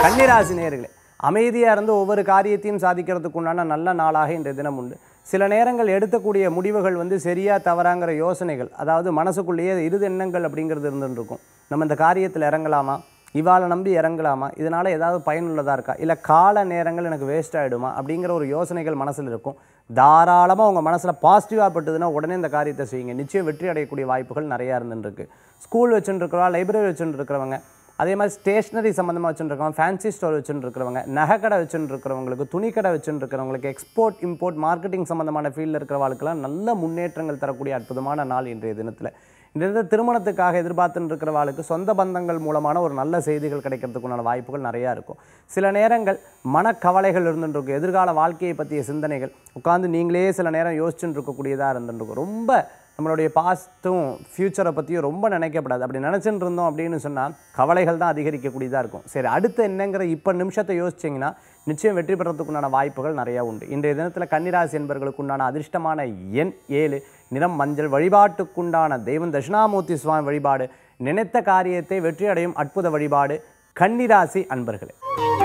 கன்னிராசி நேயர்களே அமைதியாக இருந்து ஒவ்வொரு காரியத்தையும் சாதிக்கிறதுக்கு உண்டான நல்ல நாளாக இன்றைய தினம் உண்டு சில நேரங்கள் எடுக்கக்கூடிய முடிவுகள் வந்து சரியா தவறாங்கிற யோசனைகள் அதாவது மனசுக்குள்ளேயே இறுதி எண்ணங்கள் அப்படிங்கிறது இருந்துட்டு இருக்கும் நம்ம இந்த காரியத்தில் இறங்கலாமா இவாளை நம்பி இறங்கலாமா இதனால் ஏதாவது பயனுள்ளதாக இருக்கா இல்லை கால நேரங்கள் எனக்கு வேஸ்ட் ஆகிடுமா அப்படிங்கிற ஒரு யோசனைகள் மனசில் இருக்கும் தாராளமாக உங்கள் மனசில் பாசிட்டிவாக பட்டதுன்னா உடனே இந்த காரியத்தை செய்யுங்க நிச்சயம் வெற்றி அடையக்கூடிய வாய்ப்புகள் நிறையா இருந்துருக்கு ஸ்கூல் வச்சுட்டு இருக்கிறவா லைப்ரரி வச்சுட்டு இருக்கிறவங்க அதே மாதிரி ஸ்டேஷ்னரி சம்மந்தமாக வச்சுருக்கவங்க ஃபேன்சி ஸ்டோர் வச்சுட்டு இருக்கிறவங்க நகைக்கடை வச்சுட்டு இருக்கிறவங்களுக்கு துணிக்கடை வச்சுட்டு இருக்கிறவங்களுக்கு எக்ஸ்போர்ட் இம்போர்ட் மார்க்கெட்டிங் சம்மந்தமான ஃபீல்டில் இருக்கிறவங்களுக்கெல்லாம் நல்ல முன்னேற்றங்கள் தரக்கூடிய அற்புதமான நாள் இன்றைய தினத்தில் இந்த தினத்தில் திருமணத்துக்காக எதிர்பார்த்துட்டு இருக்கிறவாளுக்கு சொந்த பந்தங்கள் மூலமான ஒரு நல்ல செய்திகள் கிடைக்கிறதுக்குண்டான வாய்ப்புகள் நிறையா இருக்கும் சில நேரங்கள் மனக்கவலைகள் இருந்துட்டு இருக்கும் எதிர்கால வாழ்க்கையை பற்றிய சிந்தனைகள் உட்காந்து நீங்களே சில நேரம் யோசிச்சுட்டு இருக்கக்கூடியதாக இருந்துட்டு இருக்கும் ரொம்ப நம்மளுடைய பாஸ்ட்டும் ஃப்யூச்சரை பற்றியும் ரொம்ப நினைக்கப்படாது அப்படி நினச்சிட்டு இருந்தோம் அப்படின்னு சொன்னால் கவலைகள் தான் அதிகரிக்கக்கூடியதாக இருக்கும் சரி அடுத்து என்னங்கிற இப்போ நிமிஷத்தை யோசிச்சிங்கன்னா நிச்சயம் வெற்றி பெறத்துக்குண்டான வாய்ப்புகள் நிறையா உண்டு இன்றைய தினத்தில் கன்னிராசி என்பவர்களுக்கு உண்டான அதிர்ஷ்டமான எண் ஏழு நிறம் மஞ்சள் வழிபாட்டுக்குண்டான தெய்வம் தட்சிணாமூர்த்தி சுவாமி வழிபாடு நினைத்த காரியத்தை வெற்றி அடையும் அற்புத வழிபாடு கன்னிராசி அன்பர்களே